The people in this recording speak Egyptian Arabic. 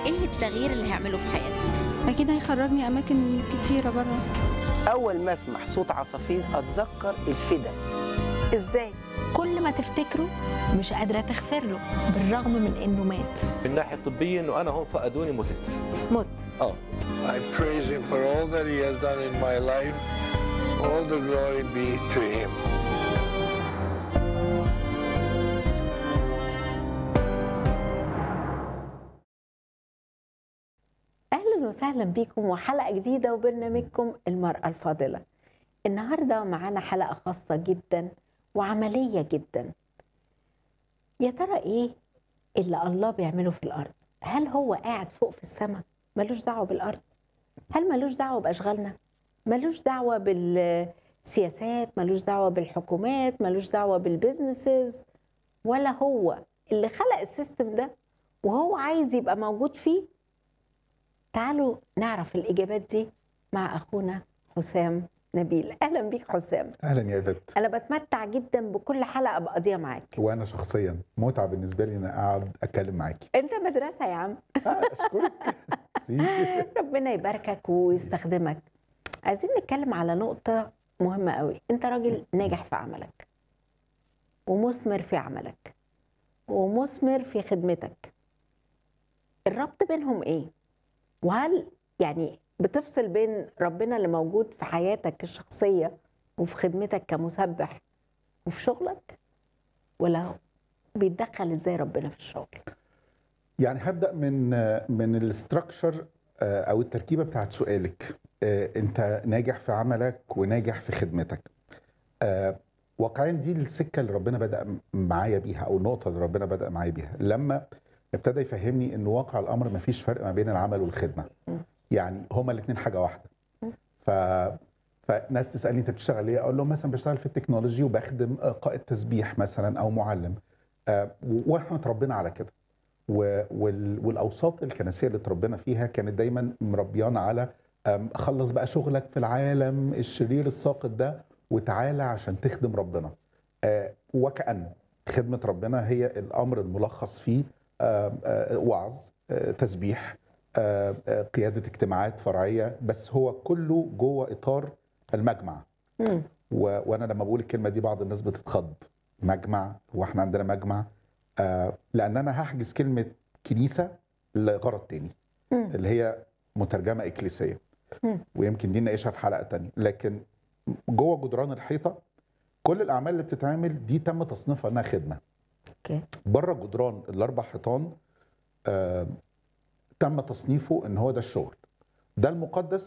ايه التغيير اللي هيعمله في حياتك اكيد هيخرجني اماكن كتيره بره أول ما أسمع صوت عصافير أتذكر الفدا ازاي كل ما تفتكره مش قادره تغفر له بالرغم من انه مات من الناحيه الطبيه انه انا هون فقدوني متت مت اه I praise him for all that he has done in my life. All the glory be to him. اهلا وسهلا بيكم وحلقه جديده وبرنامجكم المراه الفاضله النهارده معانا حلقه خاصه جدا وعمليه جدا يا ترى ايه اللي الله بيعمله في الارض هل هو قاعد فوق في السماء ملوش دعوه بالارض هل ملوش دعوه باشغالنا ملوش دعوه بالسياسات ملوش دعوه بالحكومات ملوش دعوه بالبزنسز ولا هو اللي خلق السيستم ده وهو عايز يبقى موجود فيه تعالوا نعرف الإجابات دي مع أخونا حسام نبيل أهلا بيك حسام اهلا يا ايفت أنا بتمتع جدا بكل حلقة بقضيها معاك وانا شخصيا متعه بالنسبه لي ان اقعد اتكلم معاكي أنت مدرسة يا عم آه، اشكرك ميرسي. ربنا يباركك ويستخدمك عايزين نتكلم على نقطة مهمة قوي أنت راجل ناجح في عملك ومثمر في عملك ومثمر في خدمتك الربط بينهم إيه؟ وهل يعني بتفصل بين ربنا اللي موجود في حياتك الشخصية وفي خدمتك كمسبح وفي شغلك ولا بيتدخل ازاي ربنا في الشغل يعني هبدا من من الاستراكشر او التركيبه بتاعت سؤالك آه، انت ناجح في عملك وناجح في خدمتك آه، واقعيا دي السكه اللي ربنا بدا معايا بيها او النقطه اللي ربنا بدا معايا بيها لما ابتدى يفهمني ان واقع الامر ما فيش فرق ما بين العمل والخدمه يعني هما الاثنين حاجه واحده ف فناس تسالني انت بتشتغل ايه اقول لهم مثلا بشتغل في التكنولوجي وبخدم آه، قائد تسبيح مثلا او معلم آه، واحنا اتربينا على كده و- وال- والاوساط الكنسيه اللي اتربينا فيها كانت دايما مربيانا على أم، خلص بقى شغلك في العالم الشرير الساقط ده وتعالى عشان تخدم ربنا آه، وكأن خدمة ربنا هي الأمر الملخص فيه آه، آه، وعظ آه، تسبيح آه، آه، قيادة اجتماعات فرعية بس هو كله جوه إطار المجمع مم. و... وانا لما بقول الكلمه دي بعض الناس بتتخض مجمع واحنا عندنا مجمع آه لان انا هحجز كلمه كنيسه لغرض تاني مم. اللي هي مترجمه اكليسيه مم. ويمكن دي نناقشها في حلقه تانية لكن جوه جدران الحيطه كل الاعمال اللي بتتعمل دي تم تصنيفها انها خدمه اوكي بره جدران الاربع حيطان آه تم تصنيفه ان هو ده الشغل ده المقدس